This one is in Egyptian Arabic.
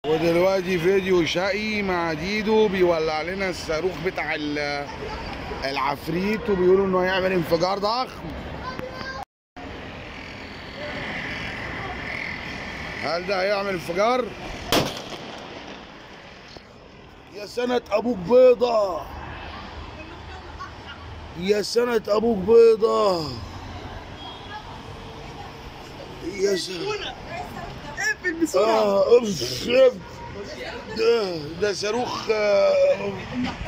ودلوقتي فيديو شقي مع ديدو بيولع لنا الصاروخ بتاع ال- العفريت وبيقولوا انه هيعمل انفجار ضخم هل ده هيعمل انفجار؟ يا سنة أبوك بيضة يا سنة أبوك بيضة يا سنة اقفل بسرعه اه أوف، ده ده صاروخ آه،